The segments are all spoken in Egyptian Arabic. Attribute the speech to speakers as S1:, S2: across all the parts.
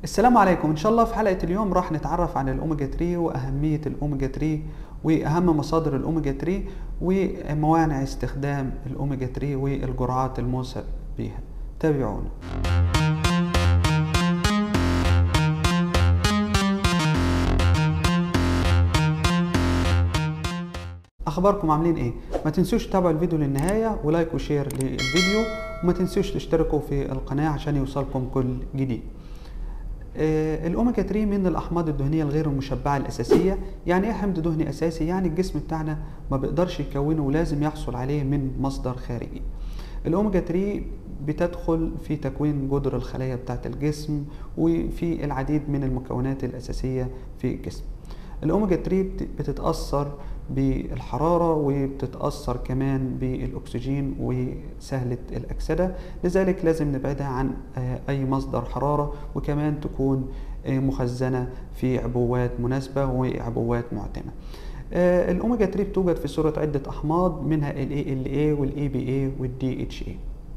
S1: السلام عليكم ان شاء الله في حلقه اليوم راح نتعرف عن الاوميجا 3 واهميه الاوميجا 3 واهم مصادر الاوميجا 3 وموانع استخدام الاوميجا 3 والجرعات الموثق بها تابعونا اخباركم عاملين ايه ما تنسوش تتابعوا الفيديو للنهايه ولايك وشير للفيديو وما تنسوش تشتركوا في القناه عشان يوصلكم كل جديد آه، الاوميجا 3 من الاحماض الدهنيه الغير المشبعه الاساسيه يعني ايه حمض دهني اساسي يعني الجسم بتاعنا ما بيقدرش يكونه ولازم يحصل عليه من مصدر خارجي الاوميجا 3 بتدخل في تكوين جدر الخلايا بتاعه الجسم وفي العديد من المكونات الاساسيه في الجسم الاوميجا 3 بتتاثر بالحراره وبتتاثر كمان بالاكسجين وسهله الاكسده لذلك لازم نبعدها عن اي مصدر حراره وكمان تكون مخزنه في عبوات مناسبه وعبوات معتمه الاوميجا 3 بتوجد في صوره عده احماض منها ال ALA وال ABA وال DHA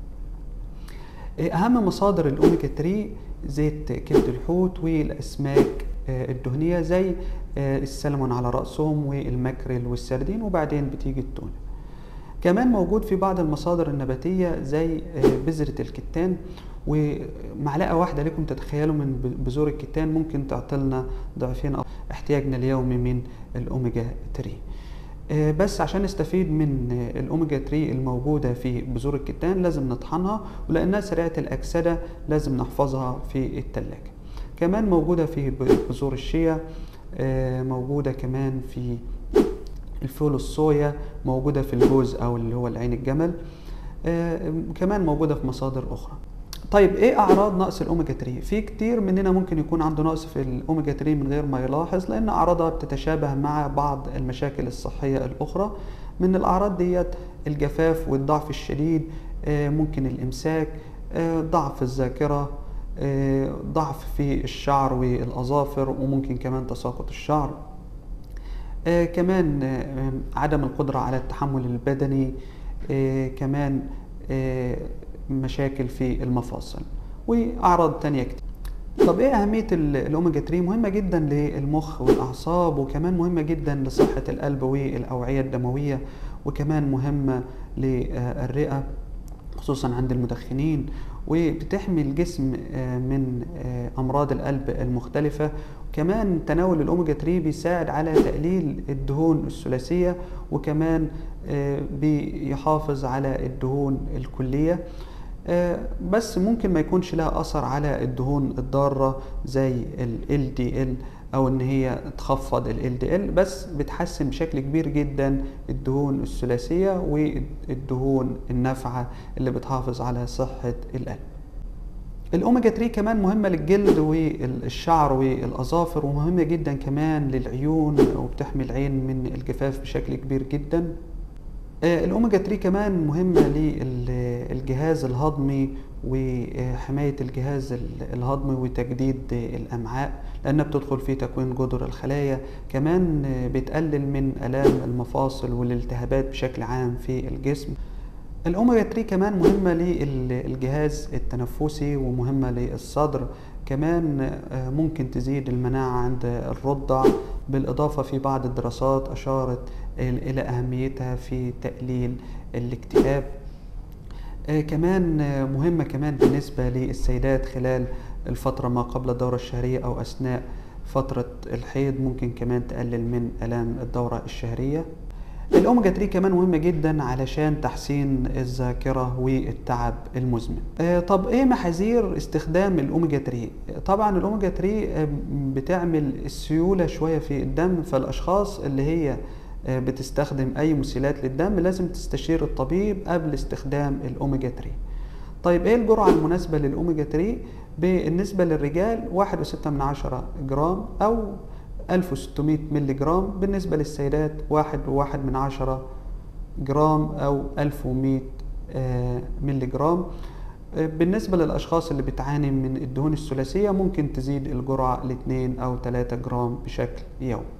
S1: اهم مصادر الاوميجا 3 زيت كبد الحوت والاسماك الدهنيه زي السلمون على راسهم والماكريل والسردين وبعدين بتيجي التونه كمان موجود في بعض المصادر النباتيه زي بذره الكتان ومعلقه واحده لكم تتخيلوا من بذور الكتان ممكن تعطلنا ضعفين احتياجنا اليومي من الاوميجا 3 بس عشان نستفيد من الاوميجا 3 الموجوده في بذور الكتان لازم نطحنها ولانها سريعه الاكسده لازم نحفظها في الثلاجه كمان موجوده في بذور الشيا موجوده كمان في الفول الصويا موجوده في الجوز او اللي هو العين الجمل كمان موجوده في مصادر اخرى طيب ايه اعراض نقص الاوميجا 3 في كتير مننا ممكن يكون عنده نقص في الاوميجا 3 من غير ما يلاحظ لان اعراضها بتتشابه مع بعض المشاكل الصحيه الاخرى من الاعراض ديت الجفاف والضعف الشديد ممكن الامساك ضعف الذاكره ضعف في الشعر والاظافر وممكن كمان تساقط الشعر كمان عدم القدره على التحمل البدني كمان مشاكل في المفاصل واعراض تانية كتير طب ايه اهميه الاوميجا 3 مهمه جدا للمخ والاعصاب وكمان مهمه جدا لصحه القلب والاوعيه الدمويه وكمان مهمه للرئه خصوصا عند المدخنين وبتحمي الجسم من امراض القلب المختلفه كمان تناول الاوميجا 3 بيساعد على تقليل الدهون الثلاثيه وكمان بيحافظ على الدهون الكليه بس ممكن ما يكونش لها اثر على الدهون الضاره زي ال LDL او ان هي تخفض ال LDL بس بتحسن بشكل كبير جدا الدهون الثلاثيه والدهون النافعه اللي بتحافظ على صحه القلب الاوميجا 3 كمان مهمه للجلد والشعر والاظافر ومهمه جدا كمان للعيون وبتحمي العين من الجفاف بشكل كبير جدا الاوميجا 3 كمان مهمه للجهاز الهضمي وحمايه الجهاز الهضمي وتجديد الامعاء لانها بتدخل في تكوين جدر الخلايا كمان بتقلل من الام المفاصل والالتهابات بشكل عام في الجسم الاوميجا 3 كمان مهمه للجهاز التنفسي ومهمه للصدر كمان ممكن تزيد المناعه عند الرضع بالاضافه في بعض الدراسات اشارت الى اهميتها في تقليل الاكتئاب كمان مهمه كمان بالنسبه للسيدات خلال الفتره ما قبل الدوره الشهريه او اثناء فتره الحيض ممكن كمان تقلل من الام الدوره الشهريه الاوميجا 3 كمان مهمة جدا علشان تحسين الذاكرة والتعب المزمن. آه طب ايه محاذير استخدام الاوميجا 3؟ طبعا الاوميجا 3 بتعمل السيولة شوية في الدم فالاشخاص اللي هي بتستخدم اي مسيلات للدم لازم تستشير الطبيب قبل استخدام الاوميجا 3. طيب ايه الجرعة المناسبة للاوميجا 3؟ بالنسبة للرجال واحد وستة من عشرة جرام او 1600 ملي جرام بالنسبة للسيدات واحد وواحد من عشرة جرام أو 1100 ملي جرام بالنسبة للأشخاص اللي بتعاني من الدهون الثلاثية ممكن تزيد الجرعة ل 2 أو 3 جرام بشكل يومي